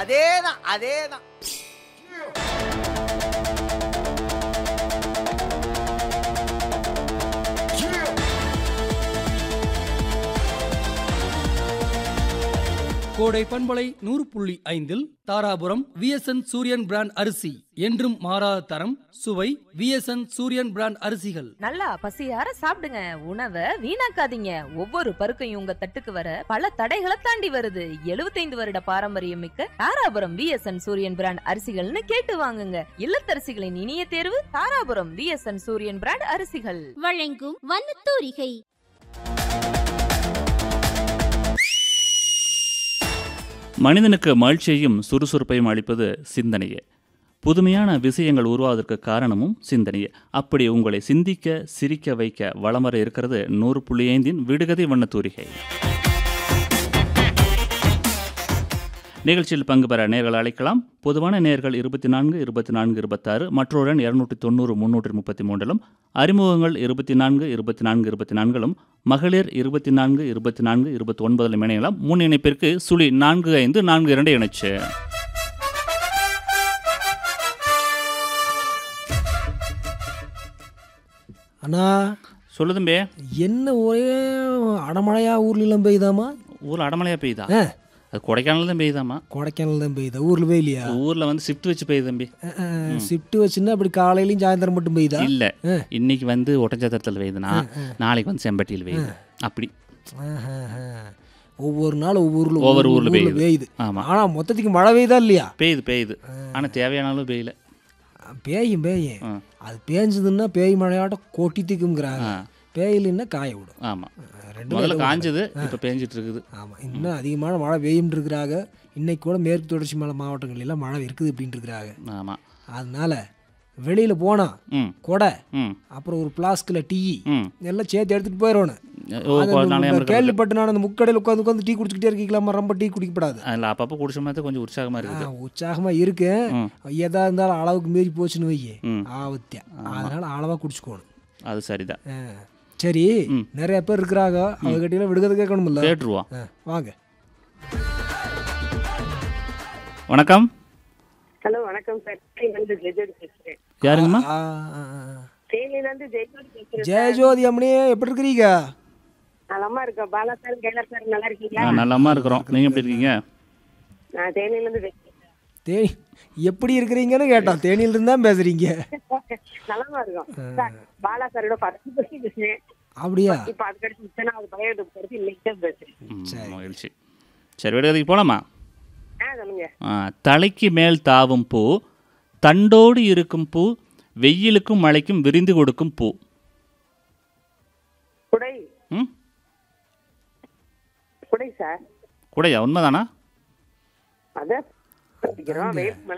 அதேதான் அதேதான் கோடை பண்பலை நூறு புள்ளி ஐந்தில் தாராபுரம் விஎஸ்என் சூரியன் பிராண்ட் அரிசி என்றும் மாறாத தரம் சுவை விஎஸ்என் சூரியன் பிராண்ட் அரிசிகள் நல்லா பசியார சாப்பிடுங்க உணவை வீணாக்காதீங்க ஒவ்வொரு பருக்கையும் உங்க தட்டுக்கு வர பல தடைகளை தாண்டி வருது 75 வருட பாரம்பரியம் மிக்க தாராபுரம் விஎஸ்என் சூரியன் பிராண்ட் அரிசிகள்னு கேட்டு வாங்குங்க இல்லத்தரசிகளின் இனிய தேர்வு தாராபுரம் விஎஸ்என் சூரியன் பிராண்ட் அரிசிகள் வழங்கும் வண்ணத்தூரிகை மனிதனுக்கு மகிழ்ச்சியையும் சுறுசுறுப்பையும் அளிப்பது சிந்தனையே புதுமையான விஷயங்கள் உருவாவதற்கு காரணமும் சிந்தனையே அப்படி உங்களை சிந்திக்க சிரிக்க வைக்க வளம் வர இருக்கிறது நூறு புள்ளி ஐந்தின் விடுகதை வண்ணத்தூரிகை நிகழ்ச்சியில் பங்கு பெற நேர்கள் அழைக்கலாம் பொதுவான நேர்கள் இருபத்தி நான்கு இருபத்தி நான்கு இருபத்தாறு மற்றொருடன் இருநூற்றி தொண்ணூறு முன்னூற்றி முப்பத்தி மூன்றிலும் அறிமுகங்கள் இருபத்தி நான்கு இருபத்தி நான்கு இருபத்தி நான்கிலும் மகளிர் இருபத்தி நான்கு இருபத்தி நான்கு இருபத்தி ஒன்பதிலும் இணையலாம் முன் இணைப்பிற்கு சுழி நான்கு ஐந்து நான்கு இரண்டு இணைச்சு அண்ணா சொல்லு தம்பி என்ன ஒரே அடமழையா ஊர்ல எல்லாம் பெய்யுதாமா ஊரில் அடமலையா பெய்யுதா ஆ. அது கொடைக்கானல் தான் பெய்யுதாமா கொடைக்கானல் தான் பெய்யுதா ஊர்ல பெய்யலையா ஊரில் வந்து ஷிஃப்ட் வச்சு பெய்யுது தம்பி ஷிஃப்ட் வச்சுன்னா அப்படி காலையிலயும் சாயந்தரம் மட்டும் பெய்யுதா இல்லை ஆ. இன்னைக்கு வந்து ஒட்டஞ்சத்திரத்தில் பெய்யுதுன்னா நாளைக்கு வந்து செம்பட்டியில் பெய்யுது அப்படி ஆஹாஹா. ஒவ்வொரு நாள் ஒவ்வொரு ஊர்ல ஒவ்வொரு ஊர்ல பெய்யுது. பெய்யுது ஆமா ஆனா மொத்தத்துக்கு மழை பெய்யுதா இல்லையா பெய்யுது பெய்யுது ஆனால் தேவையான அளவு பெய்யல பேயும் பேயும் ஆ. அது பேஞ்சதுன்னா பேய் மழையாட்டம் கொட்டி திக்குங்கிறாங்க ஆ. பேயிலன்னா காய விடும் ஆமாம் ரெண்டு முதல்ல காஞ்சது இப்போ பேஞ்சிட்டு இருக்குது ஆமா இன்னும் அதிகமான மழை பெய்யும் இருக்கிறாங்க இன்னைக்கு கூட மேற்கு தொடர்ச்சி மலை மாவட்டங்கள் எல்லாம் மழை இருக்குது அப்படின்ட்டு இருக்கிறாங்க ஆமாம் அதனால வெளியில போனா ம் கொடை ம் அப்புறம் ஒரு பிளாஸ்கில் டீ ம் எல்லாம் சேர்த்து எடுத்துட்டு போயிடணும் ஓ நாளையா இருக்கு கேள்விப்பட்டு நான் அந்த முக்கடையில் உட்காந்து உட்காந்து டீ குடிச்சிக்கிட்டே இருக்கீங்களாமா ரொம்ப டீ குடிக்கப்படாது அதில் அப்பப்போ குடிச்ச மாதிரி கொஞ்சம் உற்சாகமாக ஆ, இருக்குது உற்சாகமா இருக்கு ம் எதா இருந்தாலும் அளவுக்கு மீறி போச்சுன்னு வையே ம் ஆபத்தியா அதனால அளவா குடிச்சுக்கோணும் அது சரிதான் ஆ. சரி ம். நிறைய பேர் இருக்கிறாங்க அவங்க கிட்ட விடுதலை கேட்கணும்ல கேட்டுருவோம் ஆ, வாங்க வணக்கம் ஹலோ வணக்கம் சார் தேனியிலிருந்து ஜெயஜோதி பேசுறேன் யாருங்கம்மா ஆ, ஆ, ஆ. தேனியிலிருந்து ஜெயஜோதி பேசுறேன் ஜெயஜோதி அம்மனி எப்படி இருக்கிறீங்க நலமா இருக்கோம் பாலா சார் கைலா சார் நல்லா ஆ இருக்கீங்களா நல்லம்மா இருக்கிறோம் நீங்கள் எப்படி இருக்கீங்க நான் தேனியிலிருந்து பேசுறேன் தேனி எப்படி இருக்கிறீங்கன்னு கேட்டோம் தேனியில இருந்து தான் பேசுறீங்க நலமா இருக்கோம் சார் பாலா சாரோட பத்து பத்தி பேசுறேன் அப்படியா இப்ப அதுக்கடுத்து இத்தனாவது பையன் படிச்சு இன்னைக்கு தான் பேசுறேன் ம், மகிழ்ச்சி சரி விடுகதைக்கு போகலாமா ஆ சொல்லுங்க ஆ, தலைக்கு மேல் தாவும் பூ தண்டோடு இருக்கும் பூ வெயிலுக்கும் மழைக்கும் விரிந்து கொடுக்கும் பூ குடை ம் குடை சார் கூடையா உண்மைதானா அதான் படிக்கிறோம் வெயில் மழை